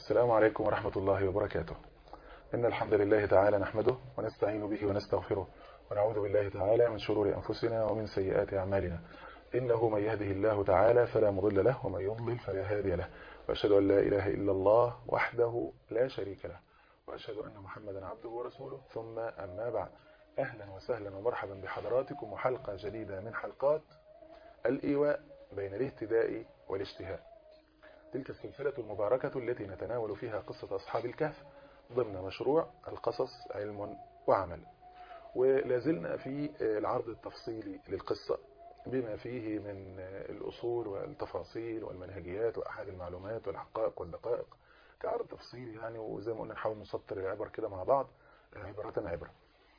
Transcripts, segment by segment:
السلام عليكم ورحمة الله وبركاته إن الحمد لله تعالى نحمده ونستعين به ونستغفره ونعوذ بالله تعالى من شرور أنفسنا ومن سيئات أعمالنا إنه من يهده الله تعالى فلا مضل له ومن يضلل فلا هادي له وأشهد أن لا إله إلا الله وحده لا شريك له وأشهد أن محمدا عبده ورسوله ثم أما بعد أهلا وسهلا ومرحبا بحضراتكم وحلقة جديدة من حلقات الإيواء بين الاهتداء والاجتهاد تلك السلسلة المباركة التي نتناول فيها قصة أصحاب الكهف ضمن مشروع القصص علم وعمل ولازلنا في العرض التفصيلي للقصة بما فيه من الأصول والتفاصيل والمنهجيات وأحد المعلومات والحقائق والدقائق كعرض تفصيلي يعني وزي ما قلنا نحاول نسطر العبر كده مع بعض عبرة عبرة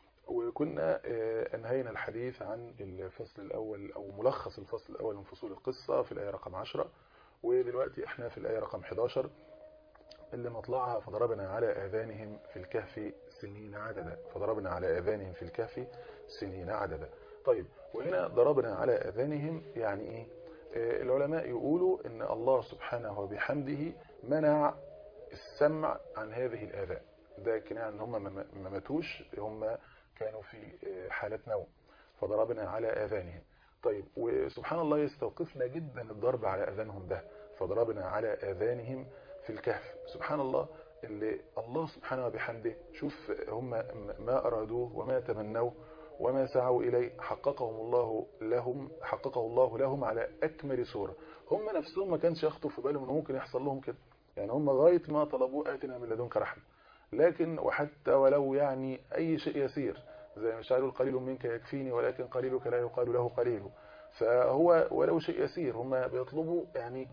وكنا انهينا الحديث عن الفصل الأول أو ملخص الفصل الأول من فصول القصة في الآية رقم 10 ودلوقتي احنا في الآية رقم 11 اللي مطلعها فضربنا على آذانهم في الكهف سنين عددا فضربنا على آذانهم في الكهف سنين عددا طيب وهنا ضربنا على آذانهم يعني ايه آه العلماء يقولوا ان الله سبحانه وبحمده منع السمع عن هذه الآذان ده كناية ان هم ما ماتوش هم كانوا في حالة نوم فضربنا على آذانهم طيب وسبحان الله يستوقفنا جدا الضرب على أذانهم ده فضربنا على آذانهم في الكهف سبحان الله اللي الله سبحانه وبحمده شوف هم ما أرادوه وما تمنوه وما سعوا إليه حققهم الله لهم حققه الله لهم على أكمل صورة هم نفسهم ما كانش يخطر في بالهم أنه ممكن يحصل لهم كده يعني هم غاية ما طلبوه آتنا من لدنك رحمة لكن وحتى ولو يعني أي شيء يسير زي مش قالوا القليل منك يكفيني ولكن قليلك لا يقال له قليل فهو ولو شيء يسير هم بيطلبوا يعني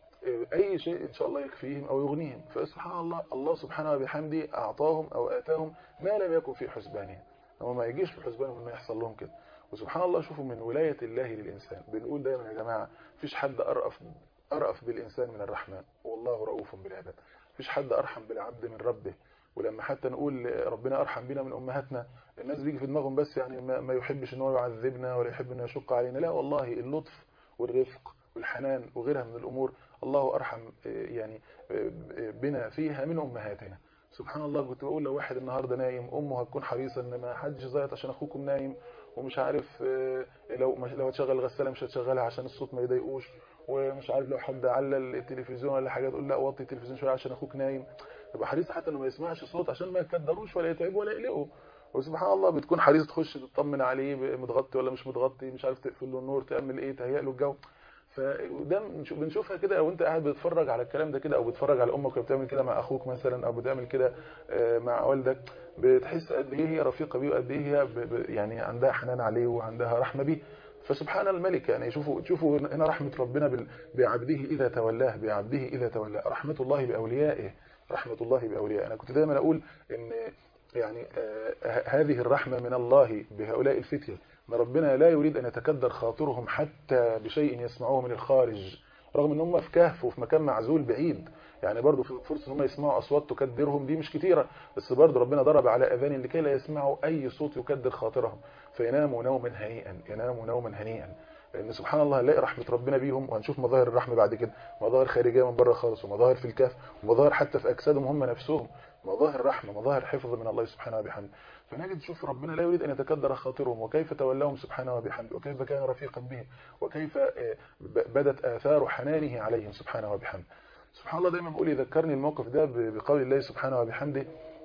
أي شيء إن شاء الله يكفيهم أو يغنيهم فسبحان الله الله سبحانه وبحمده أعطاهم أو آتاهم ما لم يكن في حسبانهم هو ما يجيش في حسبانهم إنه يحصل لهم كده وسبحان الله شوفوا من ولاية الله للإنسان بنقول دايما يا جماعة فيش حد أرأف أرأف بالإنسان من الرحمن والله رؤوف بالعباد فيش حد أرحم بالعبد من ربه ولما حتى نقول ربنا أرحم بنا من أمهاتنا الناس بيجي في دماغهم بس يعني ما يحبش ان هو يعذبنا ولا يحب انه يشق علينا لا والله اللطف والرفق والحنان وغيرها من الأمور الله أرحم يعني بنا فيها من أمهاتنا سبحان الله كنت بقول لو واحد النهاردة نايم أمه هتكون حريصة ان ما حدش زيط عشان أخوكم نايم ومش عارف لو لو هتشغل الغسالة مش هتشغلها عشان الصوت ما يضايقوش ومش عارف لو حد علل التلفزيون ولا حاجة تقول لا وطي التلفزيون شوية عشان أخوك نايم تبقى حريصة حتى انه ما يسمعش صوت عشان ما يكدروش ولا يتعب ولا يقلقه وسبحان الله بتكون حريصة تخش تطمن عليه متغطي ولا مش متغطي مش عارف تقفل له النور تعمل ايه تهيئ له الجو فده بنشوفها كده او انت قاعد بتتفرج على الكلام ده كده او بتتفرج على امك بتعمل كده مع اخوك مثلا او بتعمل كده مع والدك بتحس قد ايه هي رفيقه بيه وقد ايه هي يعني عندها حنان عليه وعندها رحمه بيه فسبحان الملك يعني شوفوا شوفوا هنا رحمه ربنا بعبده اذا تولاه بعبده اذا تولاه رحمه الله باوليائه رحمه الله باوليائه انا كنت دايما اقول ان يعني آه هذه الرحمة من الله بهؤلاء الفتية ان ربنا لا يريد أن يتكدر خاطرهم حتى بشيء يسمعوه من الخارج رغم ان هم في كهف وفي مكان معزول بعيد يعني برضو في فرصة ان هم يسمعوا أصوات تكدرهم دي مش كتيرة بس برضو ربنا ضرب على أذان لكي لا يسمعوا أي صوت يكدر خاطرهم فيناموا نوما هنيئا يناموا نوما هنيئا لأن سبحان الله هنلاقي رحمة ربنا بيهم وهنشوف مظاهر الرحمة بعد كده مظاهر خارجية من بره خالص ومظاهر في الكهف ومظاهر حتى في أجسادهم هم نفسهم مظاهر رحمة مظاهر حفظ من الله سبحانه وبحمده فنجد شوف ربنا لا يريد أن يتكدر خاطرهم وكيف تولاهم سبحانه وبحمده وكيف كان رفيقا بهم وكيف بدت آثار حنانه عليهم سبحانه وبحمده سبحان الله دايما بقول يذكرني الموقف ده بقول الله سبحانه وبحمده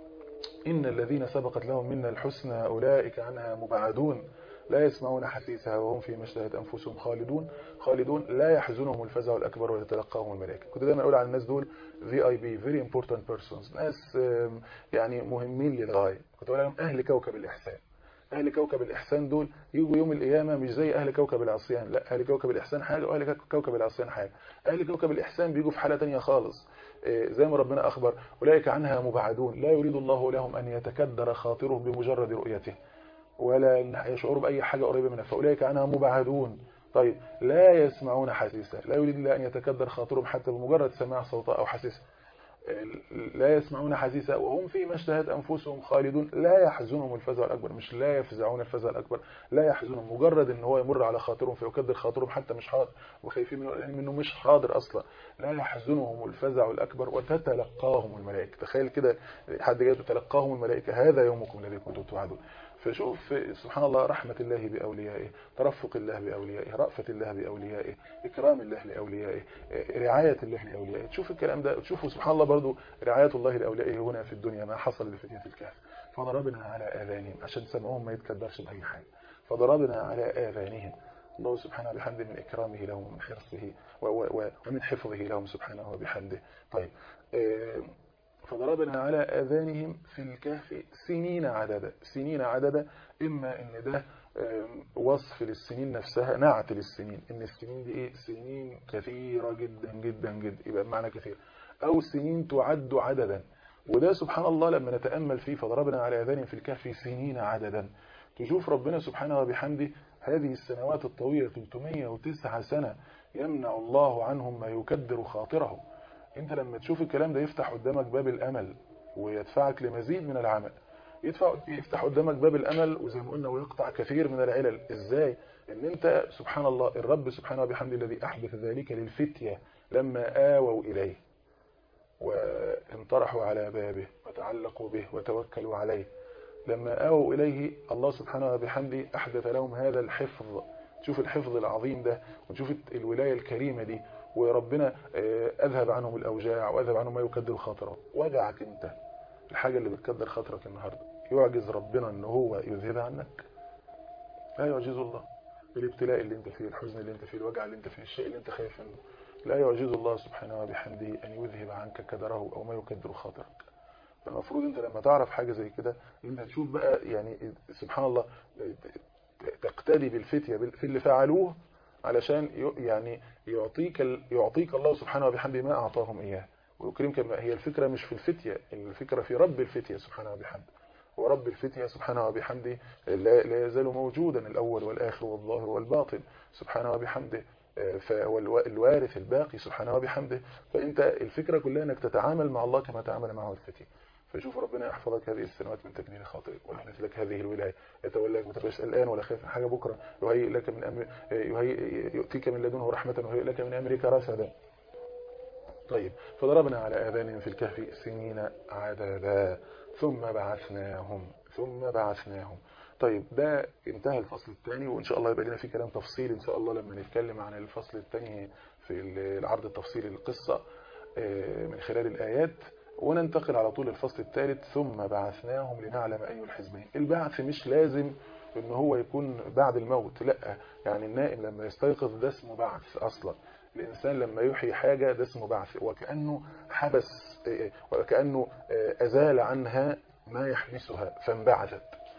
إن الذين سبقت لهم منا الحسنى أولئك عنها مبعدون لا يسمعون حسيسها وهم في مشتهت أنفسهم خالدون خالدون لا يحزنهم الفزع الأكبر ويتلقاهم الملائكة كنت دايما أقول على الناس دول VIP very important persons ناس يعني مهمين للغاية كنت أقول لهم أهل كوكب الإحسان أهل كوكب الإحسان دول يجوا يوم القيامة مش زي أهل كوكب العصيان لا أهل كوكب الإحسان حاجة وأهل كوكب العصيان حاجة أهل كوكب الإحسان بيجوا في حالة تانية خالص زي ما ربنا أخبر أولئك عنها مبعدون لا يريد الله لهم أن يتكدر خاطره بمجرد رؤيته ولا يشعروا بأي حاجة قريبة منها فأولئك عنها مبعدون طيب لا يسمعون حسيسا لا يريد الله أن يتكدر خاطرهم حتى بمجرد سماع صوتها أو حسيسها لا يسمعون حسيسا وهم فيما اشتهت أنفسهم خالدون لا يحزنهم الفزع الأكبر مش لا يفزعون الفزع الأكبر لا يحزنهم مجرد ان هو يمر على خاطرهم فيكدر خاطرهم حتى مش حاضر وخايفين منه منه مش حاضر أصلا لا يحزنهم الفزع الأكبر وتتلقاهم الملائكة تخيل كده حد جاي تتلقاهم الملائكة هذا يومكم الذي كنتم توعدون فشوف سبحان الله رحمة الله بأوليائه ترفق الله بأوليائه رأفة الله بأوليائه إكرام الله لأوليائه رعاية الله لأوليائه تشوف الكلام ده تشوفوا سبحان الله برضو رعاية الله لأوليائه هنا في الدنيا ما حصل لفتية الكهف فضربنا على آذانهم عشان سمعهم ما يتكدرش بأي حاجة فضربنا على آذانهم الله سبحانه بحمده من إكرامه لهم ومن حرصه ومن حفظه لهم سبحانه وبحمده طيب فضربنا على آذانهم في الكهف سنين عددا سنين عددا إما إن ده وصف للسنين نفسها نعت للسنين إن السنين دي إيه سنين كثيرة جدا جدا جدا يبقى معنى كثير أو سنين تعد عددا وده سبحان الله لما نتأمل فيه فضربنا على آذانهم في الكهف سنين عددا تشوف ربنا سبحانه وبحمده هذه السنوات الطويلة 309 سنة يمنع الله عنهم ما يكدر خاطرهم انت لما تشوف الكلام ده يفتح قدامك باب الامل ويدفعك لمزيد من العمل يدفع يفتح قدامك باب الامل وزي ما قلنا ويقطع كثير من العلل ازاي ان انت سبحان الله الرب سبحانه وبحمده الذي احدث ذلك للفتية لما آووا اليه وانطرحوا على بابه وتعلقوا به وتوكلوا عليه لما آووا اليه الله سبحانه وبحمده احدث لهم هذا الحفظ تشوف الحفظ العظيم ده وتشوف الولاية الكريمة دي وربنا أذهب عنهم الأوجاع وأذهب عنهم ما يكدر خاطرهم وجعك أنت الحاجة اللي بتكدر خاطرك النهاردة يعجز ربنا أن هو يذهبها عنك لا يعجز الله الابتلاء اللي انت فيه الحزن اللي انت فيه الوجع اللي انت فيه الشيء اللي انت خايف منه لا يعجز الله سبحانه وبحمده أن يذهب عنك كدره أو ما يكدر خاطرك فالمفروض انت لما تعرف حاجة زي كده انت تشوف بقى يعني سبحان الله تقتدي بالفتية في اللي فعلوه علشان يعني يعطيك يعطيك الله سبحانه وبحمده ما أعطاهم إياه ويكرمك هي الفكرة مش في الفتية الفكرة في رب الفتية سبحانه وبحمده ورب الفتية سبحانه وبحمده لا يزال موجودا الأول والآخر والظاهر والباطن سبحانه وبحمده فهو الوارث الباقي سبحانه وبحمده فأنت الفكرة كلها أنك تتعامل مع الله كما تعامل معه الفتية فشوف ربنا يحفظك هذه السنوات من تكميل خاطرك ويحدث لك هذه الولاية يتولاك ما تبقاش الآن ولا خايف من حاجة بكرة يهيئ لك من أمر يهيئ يؤتيك من لدنه رحمة ويهيئ لك من أمرك رشدا طيب فضربنا على آذانهم في الكهف سنين عددا ثم بعثناهم ثم بعثناهم طيب ده انتهى الفصل الثاني وإن شاء الله يبقى لنا في كلام تفصيل إن شاء الله لما نتكلم عن الفصل الثاني في العرض التفصيلي للقصة من خلال الآيات وننتقل على طول الفصل الثالث ثم بعثناهم لنعلم أي الحزبين البعث مش لازم ان هو يكون بعد الموت لا يعني النائم لما يستيقظ ده اسمه بعث أصلا الإنسان لما يحيي حاجة ده اسمه بعث وكأنه حبس وكأنه أزال عنها ما يحبسها فانبعثت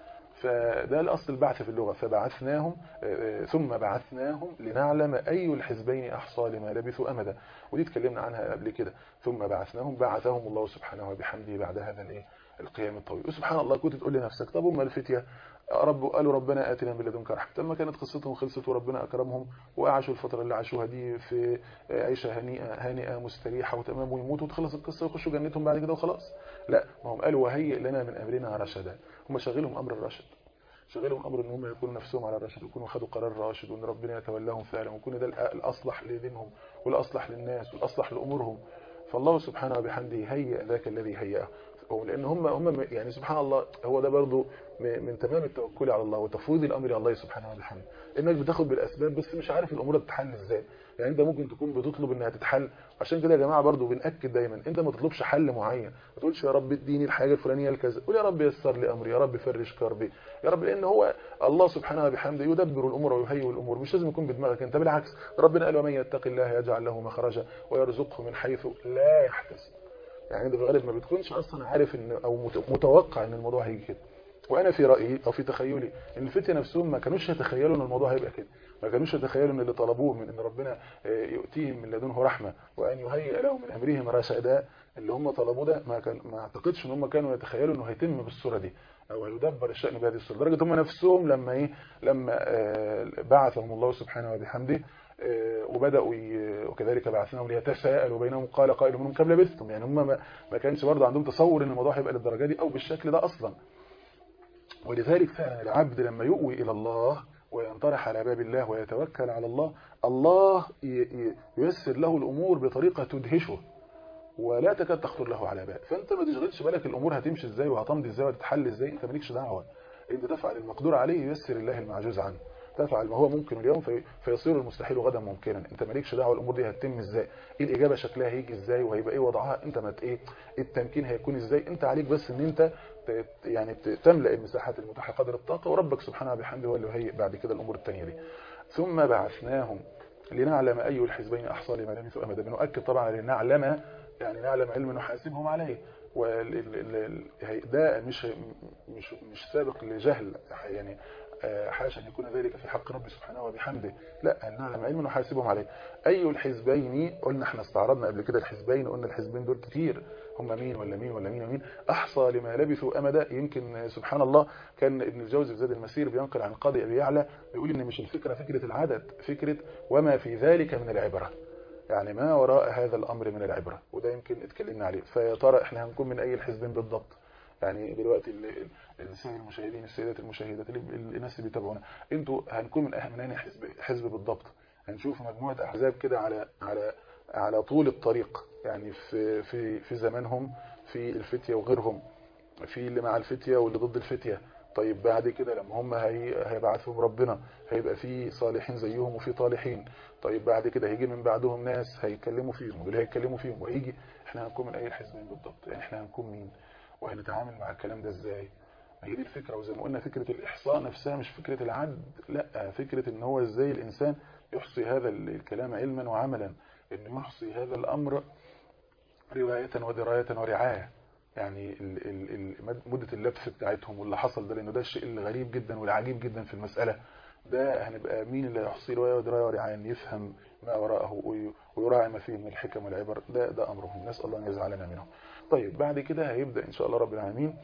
فده الأصل البعث في اللغة فبعثناهم ثم بعثناهم لنعلم أي الحزبين أحصى لما لبثوا أمدا ودي اتكلمنا عنها قبل كده ثم بعثناهم بعثهم الله سبحانه وبحمده بعد هذا الايه القيام الطويل وسبحان الله كنت تقول لنفسك طب هم الفتية رب قالوا ربنا آتنا من لدنك رحمة لما كانت قصتهم خلصت وربنا أكرمهم وعاشوا الفترة اللي عاشوها دي في عيشة هنيئة هانئة مستريحة وتمام ويموتوا وتخلص القصة ويخشوا جنتهم بعد كده وخلاص لا ما هم قالوا وهيئ لنا من أمرنا رشدا هم شغلهم أمر الرشد شغلهم أمر ان هم يكونوا نفسهم على الرشد ويكونوا خدوا قرار راشد وان ربنا يتولاهم فعلا ويكون ده الأصلح لدينهم والأصلح للناس والأصلح لأمورهم فالله سبحانه وبحمده هيئ ذاك الذي هيئه لأن هم هم يعني سبحان الله هو ده برضو من تمام التوكل على الله وتفويض الأمر على الله سبحانه وبحمده إنك بتاخد بالأسباب بس مش عارف الأمور تتحل إزاي يعني أنت ممكن تكون بتطلب إنها تتحل عشان كده يا جماعة برضو بنأكد دايما أنت ما تطلبش حل معين ما تقولش يا رب اديني الحاجة الفلانية الكذا قول يا رب يسر لي أمري يا رب فرج كربي يا رب لأن هو الله سبحانه وبحمده يدبر الأمور ويهيئ الأمور مش لازم يكون بدماغك أنت بالعكس ربنا قال ومن يتق الله يجعل له مخرجا ويرزقه من حيث لا يحتسب يعني انت في الغالب ما بتكونش اصلا عارف ان او متوقع ان الموضوع هيجي كده وانا في رايي او في تخيلي ان الفتيه نفسهم ما كانوش يتخيلوا ان الموضوع هيبقى كده ما كانوش يتخيلوا ان اللي طلبوه من ان ربنا يؤتيهم من لدنه رحمه وان يهيئ لهم من امرهم رشدا اللي هم طلبوه ده ما كان ما اعتقدش ان هم كانوا يتخيلوا انه هيتم بالصوره دي او هيدبر الشأن بهذه الصوره لدرجه هم نفسهم لما ايه لما بعثهم الله سبحانه وبحمده وبداوا وكذلك بعثناهم ليتساءلوا بينهم قال قائل منهم كم لبثتم يعني هم ما, ما كانش برضه عندهم تصور ان الموضوع هيبقى للدرجه دي او بالشكل ده اصلا ولذلك فعلا العبد لما يؤوي الى الله وينطرح على باب الله ويتوكل على الله الله ييسر له الامور بطريقه تدهشه ولا تكاد تخطر له على بال فانت ما تشغلش بالك الامور هتمشي ازاي وهتمضي ازاي وهتتحل ازاي انت مالكش دعوه انت تفعل المقدور عليه ييسر الله المعجوز عنه تفعل ما هو ممكن اليوم في فيصير المستحيل غدا ممكنا انت مالكش دعوه الامور دي هتتم ازاي ايه الاجابه شكلها هيجي ازاي وهيبقى ايه وضعها انت ما ايه التمكين هيكون ازاي انت عليك بس ان انت يعني تملا المساحات المتاحه قدر الطاقه وربك سبحانه وبحمده هو اللي هيهيئ بعد كده الامور الثانيه دي ثم بعثناهم لنعلم اي الحزبين احصى لما لبثوا امدا بنؤكد طبعا لنعلم يعني نعلم علم نحاسبهم عليه ده مش مش مش سابق لجهل يعني حاشا ان يكون ذلك في حق ربي سبحانه وبحمده لا ان نعلم علم نحاسبهم عليه اي الحزبين قلنا احنا استعرضنا قبل كده الحزبين قلنا الحزبين دول كتير هم مين ولا مين ولا مين ومين احصى لما لبثوا امدا يمكن سبحان الله كان ابن الجوزي في زاد المسير بينقل عن قاضي ابي يعلى بيقول ان مش الفكره فكره العدد فكره وما في ذلك من العبره يعني ما وراء هذا الامر من العبره وده يمكن اتكلمنا عليه فيا ترى احنا هنكون من اي الحزبين بالضبط يعني دلوقتي الساده المشاهدين السيدات المشاهدات الناس اللي بيتابعونا انتوا هنكون من اهم من حزب حزب بالضبط هنشوف مجموعه احزاب كده على على على طول الطريق يعني في في في زمانهم في الفتيه وغيرهم في اللي مع الفتيه واللي ضد الفتيه طيب بعد كده لما هم هي هيبعثهم ربنا هيبقى في صالحين زيهم وفي طالحين طيب بعد كده هيجي من بعدهم ناس هيتكلموا فيهم ودول هيتكلموا فيهم وهيجي احنا هنكون من اي الحزبين بالضبط يعني احنا هنكون مين وهنتعامل مع الكلام ده ازاي هي دي الفكره وزي ما قلنا فكره الاحصاء نفسها مش فكره العد لا فكره ان هو ازاي الانسان يحصي هذا الكلام علما وعملا انه يحصي هذا الامر روايه ودرايه ورعايه يعني ال ال ال مدة اللبث بتاعتهم واللي حصل ده لأنه ده الشيء الغريب جدا والعجيب جدا في المسألة ده هنبقى مين اللي يحصي رواية ودراية ورعاية يفهم ما وراءه ويراعي ما فيه من الحكم والعبر ده ده أمرهم نسأل الله أن يجعلنا منهم طيب بعد كده هيبدأ إن شاء الله رب العالمين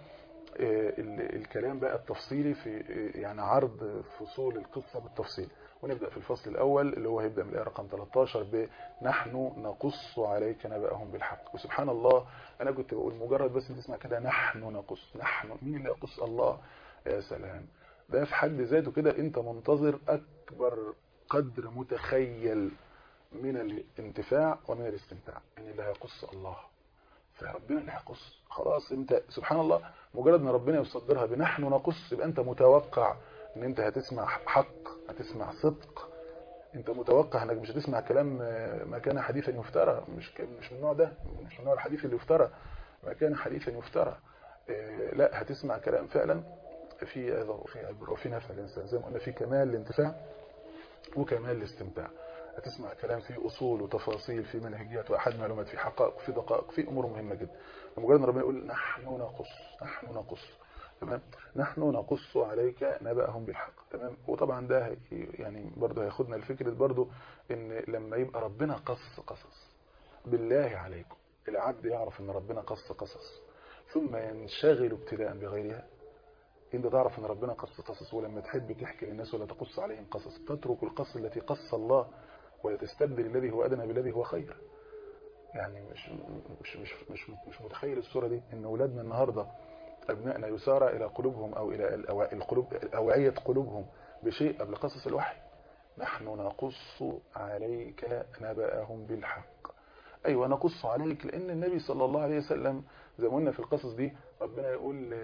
الكلام بقى التفصيلي في يعني عرض فصول القصة بالتفصيل ونبدأ في الفصل الأول اللي هو هيبدأ من الآية رقم 13 بنحن نقص عليك نبأهم بالحق وسبحان الله أنا كنت بقول مجرد بس تسمع كده نحن نقص نحن مين اللي يقص الله يا سلام ده في حد ذاته كده أنت منتظر أكبر قدر متخيل من الانتفاع ومن الاستمتاع ان اللي هيقص الله فربنا اللي هيقص خلاص انت سبحان الله مجرد ما ربنا يصدرها بنحن نقص يبقى انت متوقع ان انت هتسمع حق هتسمع صدق انت متوقع انك مش هتسمع كلام ما كان حديثا يفترى مش مش من النوع ده مش من نوع الحديث اللي يفترى ما كان حديثا يفترى لا هتسمع كلام فعلا في في عبره وفي نفع الانسان زي ما قلنا في كمال الانتفاع وكمال الاستمتاع هتسمع كلام فيه اصول وتفاصيل في منهجيات واحد معلومات في حقائق في دقائق في امور مهمه جدا مجرد ما ربنا يقول نحن نقص نحن نقص تمام نحن نقص عليك نبأهم بالحق تمام وطبعا ده يعني برضه هياخدنا الفكرة برضه ان لما يبقى ربنا قص قصص بالله عليكم العبد يعرف ان ربنا قص قصص ثم ينشغل ابتداء بغيرها انت تعرف ان ربنا قص قصص ولما تحب تحكي للناس ولا تقص عليهم قصص تترك القص التي قص الله وتستبدل الذي هو ادنى بالذي هو خير يعني مش مش مش مش, مش متخيل الصوره دي ان اولادنا النهارده أبنائنا يسارع إلى قلوبهم أو إلى القلوب أوعية قلوبهم بشيء قبل قصص الوحي نحن نقص عليك نبأهم بالحق أيوة نقص عليك لأن النبي صلى الله عليه وسلم زي ما قلنا في القصص دي ربنا يقول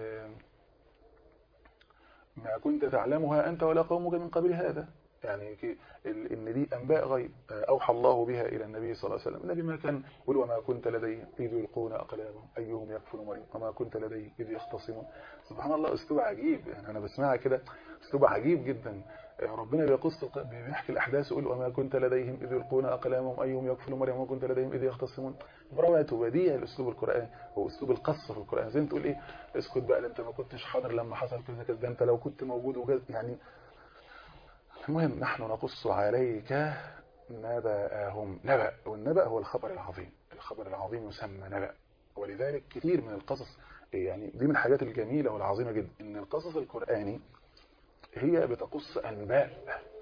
ما كنت تعلمها أنت ولا قومك من قبل هذا يعني ان دي انباء غيب اوحى الله بها الى النبي صلى الله عليه وسلم النبي ما كان يقول وما كنت لديهم اذ يلقون اقلامهم ايهم يكفل مريم وما كنت لديهم اذ يختصمون سبحان الله اسلوب عجيب يعني انا بسمعها كده اسلوب عجيب جدا ربنا بيقص بيحكي الاحداث يقول وما كنت لديهم اذ يلقون اقلامهم ايهم يكفل مريم وما كنت لديهم اذ يختصمون بروعه وبديع الاسلوب القراني هو اسلوب القص في القران زي ما تقول ايه اسكت بقى انت ما كنتش حاضر لما حصل كذا كذا انت لو كنت موجود وكذا يعني المهم نحن نقص عليك نبأهم نبأ والنبأ هو الخبر العظيم الخبر العظيم يسمى نبأ ولذلك كثير من القصص يعني دي من الحاجات الجميلة والعظيمة جدا ان القصص القرآني هي بتقص أنباء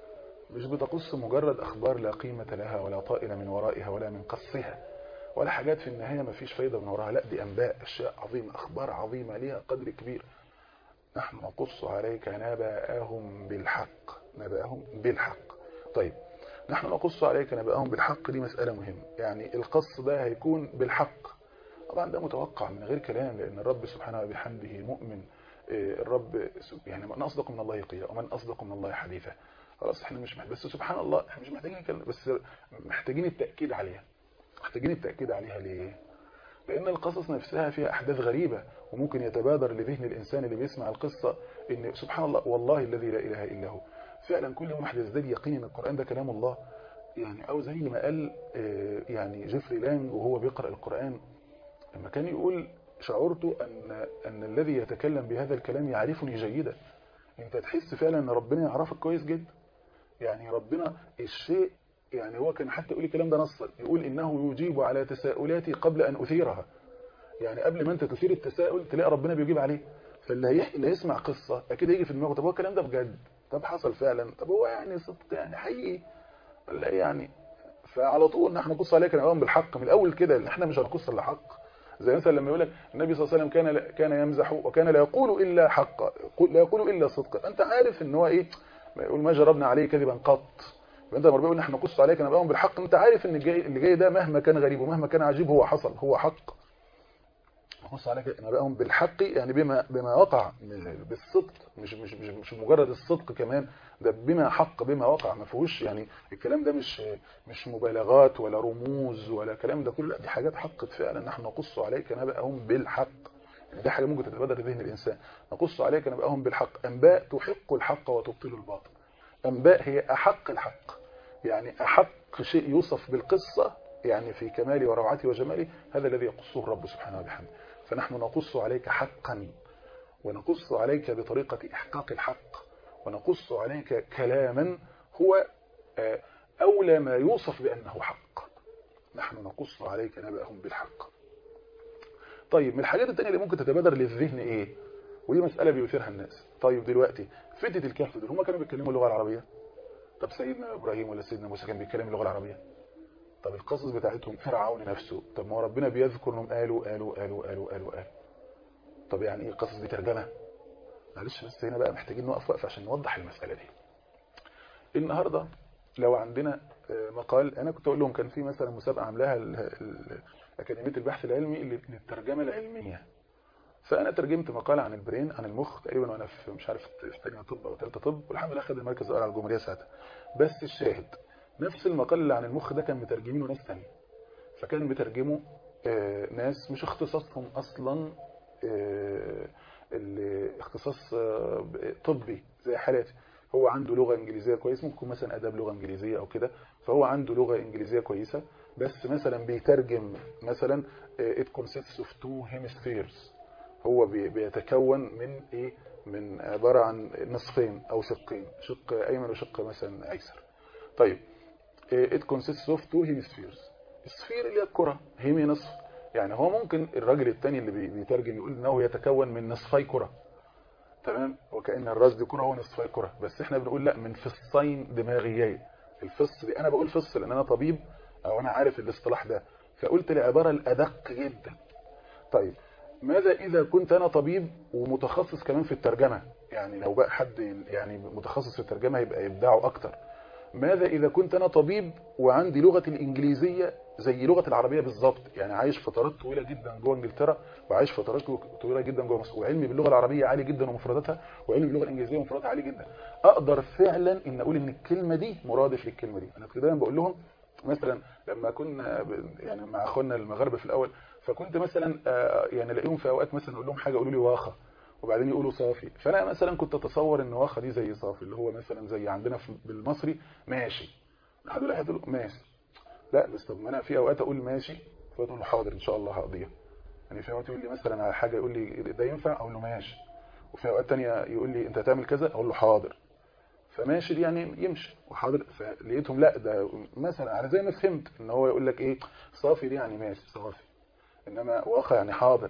مش بتقص مجرد اخبار لا قيمه لها ولا طائل من ورائها ولا من قصها ولا حاجات في النهايه ما فيش فايده من وراها لا دي انباء اشياء عظيمه اخبار عظيمه ليها قدر كبير نحن نقص عليك نبأهم بالحق نبأهم بالحق طيب نحن نقص عليك نبأهم بالحق دي مسألة مهمة يعني القص ده هيكون بالحق طبعا ده متوقع من غير كلام لأن الرب سبحانه وبحمده مؤمن الرب يعني من أصدق من الله قيلا ومن أصدق من الله حديثا خلاص احنا مش محتاج بس سبحان الله احنا مش محتاجين كلام بس محتاجين التأكيد عليها محتاجين التأكيد عليها ليه لأن القصص نفسها فيها أحداث غريبة وممكن يتبادر لذهن الإنسان اللي بيسمع القصة إن سبحان الله والله الذي لا إله إلا هو فعلا كل يوم واحد يزداد يقين إن القرآن ده كلام الله يعني أو زي ما قال يعني جيفري لانج وهو بيقرأ القرآن لما كان يقول شعرت أن, أن الذي يتكلم بهذا الكلام يعرفني جيدا أنت تحس فعلا أن ربنا يعرفك كويس جدا يعني ربنا الشيء يعني هو كان حتى يقول الكلام ده نصا يقول إنه يجيب على تساؤلاتي قبل أن أثيرها يعني قبل ما أنت تثير التساؤل تلاقي ربنا بيجيب عليه فاللي هي... اللي يسمع قصة أكيد يجي في دماغه طب هو الكلام ده بجد طب حصل فعلا طب هو يعني صدق يعني حقيقي ولا يعني فعلى طول نحن نقص عليك نقوم بالحق من الأول كده ان احنا مش هنقص الا حق زي مثلا لما يقول لك النبي صلى الله عليه وسلم كان كان يمزح وكان لا يقول الا حقا لا يقول الا صدقا انت عارف ان هو ايه يقول ما جربنا عليه كذبا قط فانت لما بيقول احنا نقص عليك نبقاهم بالحق انت عارف ان الجاي اللي جاي ده مهما كان غريب ومهما كان عجيب هو حصل هو حق نقص عليك نبقاهم بالحق يعني بما بما وقع بالصدق مش مش مش, مش مجرد الصدق كمان ده بما حق بما وقع ما فيهوش يعني الكلام ده مش مش مبالغات ولا رموز ولا كلام ده كله لا دي حاجات حقت فعلا نحن نقص عليك نبأهم بالحق يعني دي حاجه ممكن تتبادر ذهن الانسان نقص عليك نبأهم بالحق انباء تحق الحق وتبطل الباطل انباء هي احق الحق يعني احق شيء يوصف بالقصه يعني في كماله وروعته وجماله هذا الذي يقصه الرب سبحانه وبحمده فنحن نقص عليك حقا ونقص عليك بطريقة إحقاق الحق ونقص عليك كلاما هو أولى ما يوصف بأنه حق نحن نقص عليك نبأهم بالحق طيب من الحاجات التانية اللي ممكن تتبادر للذهن إيه ودي مسألة بيثيرها الناس طيب دلوقتي فتة الكهف دول هم كانوا بيتكلموا اللغة العربية طب سيدنا إبراهيم ولا سيدنا موسى كان بيتكلم اللغة العربية طب القصص بتاعتهم فرعون نفسه طب ما هو ربنا بيذكر انهم قالوا قالوا قالوا قالوا قالوا قالوا طب يعني ايه القصص دي ترجمه معلش بس هنا بقى محتاجين نقف وقف عشان نوضح المساله دي النهارده لو عندنا مقال انا كنت اقول لهم كان في مثلا مسابقه عاملاها اكاديميه البحث العلمي للترجمه العلميه فانا ترجمت مقال عن البرين عن المخ تقريبا وانا في مش عارف في ثانيه طب او ثالثه طب والحمد لله خد المركز الاول على الجمهوريه ساعتها بس الشاهد نفس المقال اللي عن المخ ده كان مترجمينه ناس تانية فكان مترجمه آه ناس مش اختصاصهم اصلا آه اختصاص آه طبي زي حالاتي هو عنده لغة انجليزية كويس ممكن مثلا اداب لغة انجليزية او كده فهو عنده لغة انجليزية كويسة بس مثلا بيترجم مثلا it consists of two hemispheres هو بيتكون من ايه من عبارة عن نصفين او شقين شق ايمن وشق مثلا ايسر طيب it consists of two hemispheres السفير اللي هي الكرة هيمي نصف يعني هو ممكن الراجل التاني اللي بيترجم يقول انه يتكون من نصفي كرة تمام وكأن الراس دي كرة هو نصفي كرة بس احنا بنقول لا من فصين دماغيين الفص دي انا بقول فص لان انا طبيب او انا عارف الاصطلاح ده فقلت العبارة الادق جدا طيب ماذا اذا كنت انا طبيب ومتخصص كمان في الترجمة يعني لو بقى حد يعني متخصص في الترجمة يبقى يبدعه اكتر ماذا إذا كنت أنا طبيب وعندي لغة الإنجليزية زي لغة العربية بالظبط يعني عايش فترات طويلة جدا جوه إنجلترا وعايش فترات طويلة جدا جوه مصر وعلمي باللغة العربية عالي جدا ومفرداتها وعلمي باللغة الإنجليزية ومفرداتها عالي جدا أقدر فعلا إن أقول إن الكلمة دي مرادف للكلمة دي أنا كنت دايما بقول لهم مثلا لما كنا يعني مع أخونا المغاربة في الأول فكنت مثلا يعني الاقيهم في أوقات مثلا أقول لهم حاجة يقولوا لي واخة وبعدين يقولوا صافي فانا مثلا كنت اتصور ان واخه دي زي صافي اللي هو مثلا زي عندنا في بالمصري ماشي لحد دلوقتي هتقول ماشي لا بس طب ما انا في اوقات اقول ماشي فتقول له حاضر ان شاء الله هقضيها يعني في اوقات يقول لي مثلا على حاجه يقول لي ده ينفع اقول له ماشي وفي اوقات ثانيه يقول لي انت هتعمل كذا اقول له حاضر فماشي دي يعني يمشي وحاضر فلقيتهم لا ده مثلا على زي ما فهمت ان هو يقول لك ايه صافي دي يعني ماشي صافي انما واخه يعني حاضر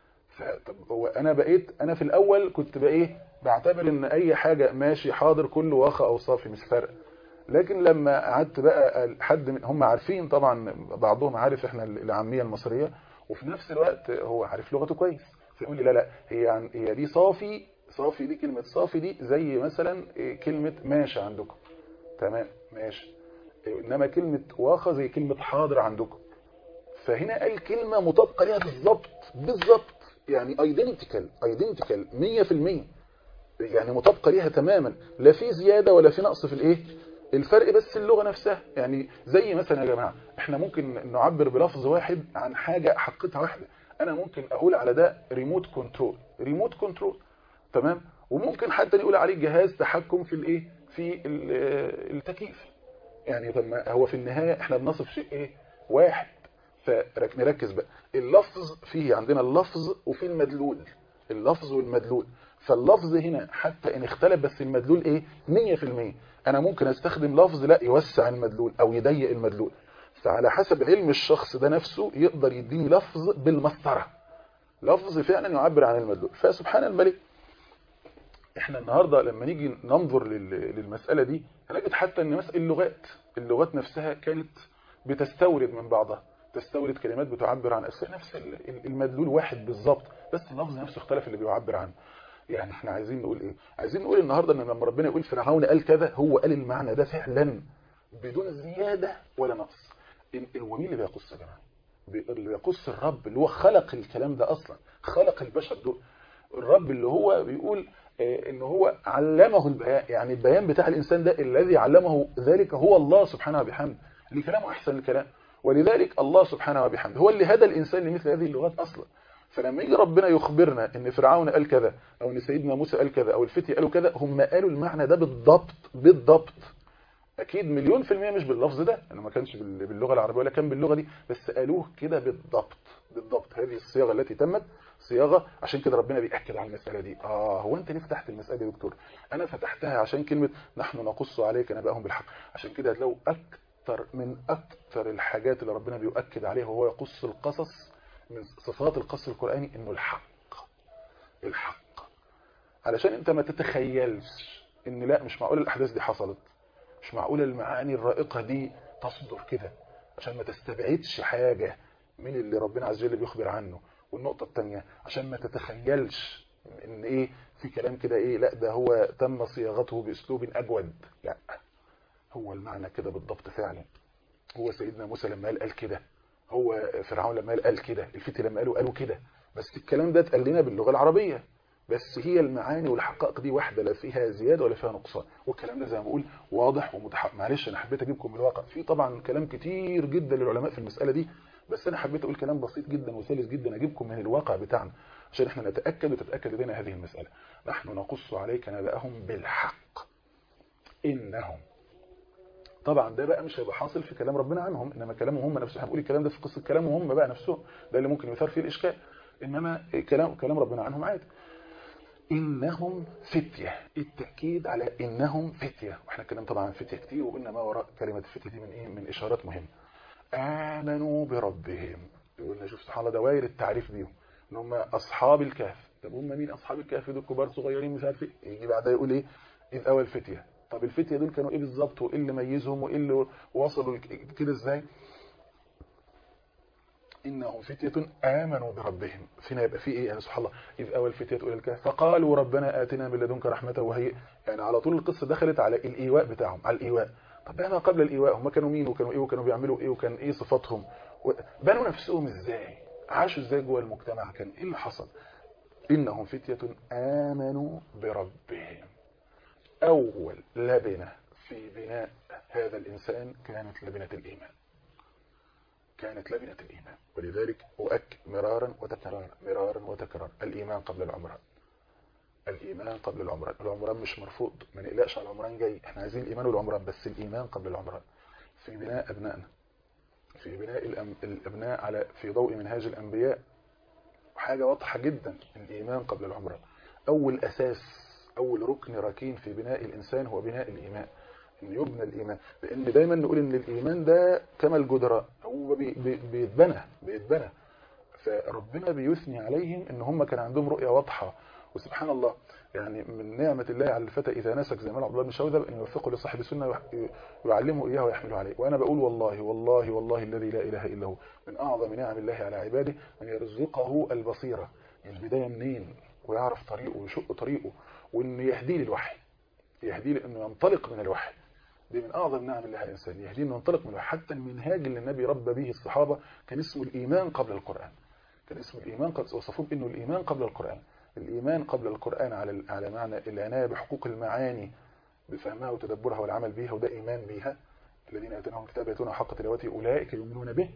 طب هو انا بقيت انا في الاول كنت بقى ايه بعتبر ان اي حاجه ماشي حاضر كله واخه او صافي مش فارق لكن لما قعدت بقى حد من هم عارفين طبعا بعضهم عارف احنا العاميه المصريه وفي نفس الوقت هو عارف لغته كويس فيقول لي لا لا هي هي دي صافي صافي دي كلمه صافي دي زي مثلا كلمه ماشي عندكم تمام ماشي انما كلمه واخه زي كلمه حاضر عندكم فهنا قال كلمه مطابقه ليها بالظبط بالظبط يعني ايدنتيكال ايدنتيكال 100% يعني مطابقه ليها تماما لا في زياده ولا في نقص في الايه الفرق بس اللغه نفسها يعني زي مثلا يا جماعه احنا ممكن نعبر بلفظ واحد عن حاجه حقيقتها واحده انا ممكن اقول على ده ريموت كنترول ريموت كنترول تمام وممكن حتى يقول عليه جهاز تحكم في الايه في التكييف يعني طب هو في النهايه احنا بنصف شيء ايه واحد فنركز بقى اللفظ فيه عندنا اللفظ وفي المدلول اللفظ والمدلول فاللفظ هنا حتى ان اختلف بس المدلول ايه 100% انا ممكن استخدم لفظ لا يوسع المدلول او يضيق المدلول فعلى حسب علم الشخص ده نفسه يقدر يديني لفظ بالمسطره لفظ فعلا يعبر عن المدلول فسبحان الملك احنا النهارده لما نيجي ننظر للمساله دي هنجد حتى ان مسألة اللغات اللغات نفسها كانت بتستورد من بعضها تستورد كلمات بتعبر عن أشياء نفس المدلول واحد بالظبط بس اللفظ نفسه اختلف اللي بيعبر عنه يعني احنا عايزين نقول ايه عايزين نقول النهارده ان لما ربنا يقول فرعون قال كذا هو قال المعنى ده فعلا بدون زياده ولا نقص ومين اللي بيقص يا جماعه اللي بيقص الرب اللي هو خلق الكلام ده اصلا خلق البشر دول الرب اللي هو بيقول ان هو علمه البيان يعني البيان بتاع الانسان ده الذي علمه ذلك هو الله سبحانه وبحمده اللي كلامه احسن الكلام ولذلك الله سبحانه وبحمده هو اللي هدى الانسان لمثل هذه اللغات اصلا فلما يجي ربنا يخبرنا ان فرعون قال كذا او ان سيدنا موسى قال كذا او الفتي قالوا كذا هم قالوا المعنى ده بالضبط بالضبط اكيد مليون في المية مش باللفظ ده انه ما كانش باللغة العربية ولا كان باللغة دي بس قالوه كده بالضبط بالضبط هذه الصياغة التي تمت صياغة عشان كده ربنا بيأكد على المسألة دي اه هو انت ليه فتحت المسألة دي يا دكتور انا فتحتها عشان كلمة نحن نقص عليك نبأهم بالحق عشان كده هتلاقوا اكتر من اكتر الحاجات اللي ربنا بيؤكد عليها وهو يقص القصص من صفات القص القرآني انه الحق الحق علشان انت ما تتخيلش ان لا مش معقول الاحداث دي حصلت مش معقول المعاني الرائقة دي تصدر كده عشان ما تستبعدش حاجة من اللي ربنا عز وجل بيخبر عنه والنقطة الثانية عشان ما تتخيلش ان ايه في كلام كده ايه لا ده هو تم صياغته باسلوب اجود لا هو المعنى كده بالضبط فعلا هو سيدنا موسى لما قال قال كده هو فرعون لما قال قال كده الفتي لما قالوا قالوا كده بس الكلام ده اتقال لنا باللغة العربية بس هي المعاني والحقائق دي واحدة لا فيها زيادة ولا فيها نقصان والكلام ده زي ما بقول واضح ومتحقق معلش انا حبيت اجيبكم من الواقع في طبعا كلام كتير جدا للعلماء في المسألة دي بس انا حبيت اقول كلام بسيط جدا وسلس جدا اجيبكم من الواقع بتاعنا عشان احنا نتأكد وتتأكد لدينا هذه المسألة نحن نقص عليك نبأهم بالحق إنهم طبعا ده بقى مش هيبقى حاصل في كلام ربنا عنهم انما كلامهم هم نفسهم هنقول الكلام ده في قصه كلامهم هم بقى نفسهم ده اللي ممكن يثار فيه الاشكال انما كلام كلام ربنا عنهم عادي انهم فتيه التاكيد على انهم فتيه واحنا اتكلمنا طبعا عن فتيه كتير وقلنا ما وراء كلمه الفتيه دي من ايه من اشارات مهمه امنوا بربهم قلنا شوف سبحان الله دوائر التعريف بيهم ان هم اصحاب الكهف طب هم مين اصحاب الكهف دول كبار صغيرين مش عارف ايه يجي بعدها يقول ايه اذ اول فتيه طب الفتيه دول كانوا ايه بالظبط وايه اللي ميزهم وايه اللي وصلوا كده ازاي انهم فتيه امنوا بربهم فينا يبقى في ايه يعني سبحان الله اذ اول فتيه الى الكهف فقالوا ربنا اتنا من لدنك رحمه وهي يعني على طول القصه دخلت على الايواء بتاعهم على الايواء طب بقى ما قبل الايواء هم كانوا مين وكانوا ايه وكانوا بيعملوا ايه وكان ايه صفاتهم بنوا نفسهم ازاي عاشوا ازاي جوه المجتمع كان ايه اللي حصل انهم فتيه امنوا بربهم اول لبنه في بناء هذا الانسان كانت لبنه الايمان كانت لبنة الإيمان ولذلك أؤكد مرارا وتكرارا مرارا وتكرارا الإيمان قبل العمران الإيمان قبل العمران العمران مش مرفوض ما نقلقش على العمران جاي احنا عايزين الإيمان والعمران بس الإيمان قبل العمران في بناء أبنائنا في بناء الأبناء على في ضوء منهاج الأنبياء حاجة واضحة جدا الإيمان قبل العمران أول أساس أول ركن ركين في بناء الإنسان هو بناء الإيمان ان يبنى الايمان لان دايما نقول ان الايمان ده كما الجدراء هو بي بي بيتبنى بيتبنى فربنا بيثني عليهم ان هم كان عندهم رؤيه واضحه وسبحان الله يعني من نعمة الله على الفتى إذا نسك زي ما عبد الله بن شوذب أن يوفقه لصاحب السنة ويعلمه إياه ويحمله عليه وأنا بقول والله والله والله الذي لا إله إلا هو من أعظم نعم الله على عباده أن يرزقه البصيرة البداية منين ويعرف طريقه ويشق طريقه وأن يهديه للوحي يهديه لأنه ينطلق من الوحي دي من أعظم نعم الله على الإنسان يهديه أنه ينطلق من الوحي حتى المنهاج اللي النبي ربى به الصحابة كان اسمه الإيمان قبل القرآن كان اسمه الإيمان قد وصفوه بأنه الإيمان قبل القرآن الإيمان قبل القرآن على على معنى العناية بحقوق المعاني بفهمها وتدبرها والعمل بها وده إيمان بها الذين آتيناهم الكتاب يتلونه حق تلاوته أولئك يؤمنون به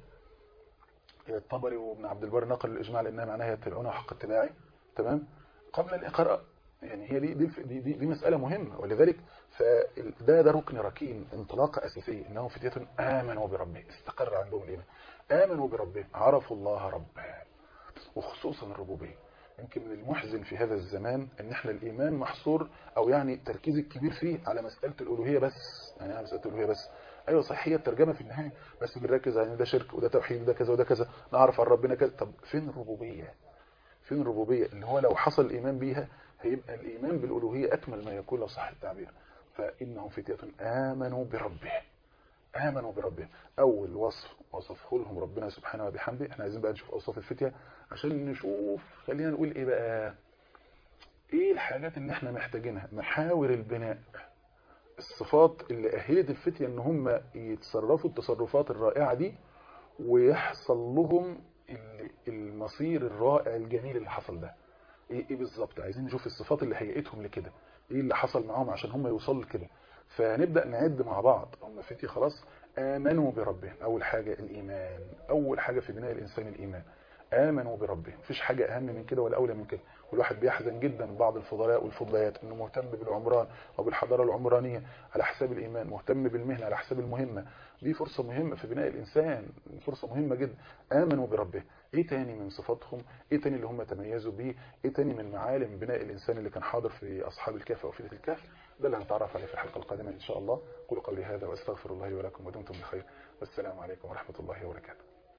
الطبري وابن عبد البر نقل الإجماع لأنها معناها يتبعونه حق اتباعه تمام قبل الإقراء يعني هي دي دي, دي, دي, دي مسألة مهمة ولذلك فده ده ركن ركين انطلاقة أساسية إنهم فتية آمنوا بربهم استقر عندهم الإيمان آمنوا بربهم عرفوا الله ربا وخصوصا الربوبية يمكن من المحزن في هذا الزمان ان احنا الايمان محصور او يعني التركيز الكبير فيه على مسألة الالوهية بس يعني على مسألة الالوهية بس ايوه صحيح هي الترجمة في النهاية بس بنركز على ان ده شرك وده توحيد وده كذا وده كذا نعرف عن ربنا كذا طب فين الربوبية فين الربوبية اللي هو لو حصل الايمان بيها هيبقى الايمان بالالوهية اكمل ما يكون لو صح التعبير فانهم فتية امنوا بربهم آمنوا بربهم أول وصف وصفه لهم ربنا سبحانه وبحمده احنا عايزين بقى نشوف أوصاف الفتية عشان نشوف خلينا نقول إيه بقى إيه الحاجات اللي احنا محتاجينها محاور البناء الصفات اللي أهلت الفتية إن هم يتصرفوا التصرفات الرائعة دي ويحصل لهم المصير الرائع الجميل اللي حصل ده ايه, إيه بالظبط عايزين نشوف الصفات اللي هيئتهم لكده ايه اللي حصل معاهم عشان هم يوصلوا لكده فنبدأ نعد مع بعض هم فتي خلاص آمنوا بربهم أول حاجة الإيمان أول حاجة في بناء الإنسان الإيمان آمنوا بربهم مفيش حاجة أهم من كده ولا أولى من كده والواحد بيحزن جدا بعض الفضلاء والفضليات إنه مهتم بالعمران أو بالحضارة العمرانية على حساب الإيمان مهتم بالمهنة على حساب المهمة دي فرصة مهمة في بناء الإنسان فرصة مهمة جدا آمنوا بربهم إيه تاني من صفاتهم إيه تاني اللي هم تميزوا بيه إيه تاني من معالم بناء الإنسان اللي كان حاضر في أصحاب الكهف أو في الكهف ده اللي هنتعرف عليه في الحلقة القادمة إن شاء الله قولوا قولي هذا وأستغفر الله ولكم ودمتم بخير والسلام عليكم ورحمة الله وبركاته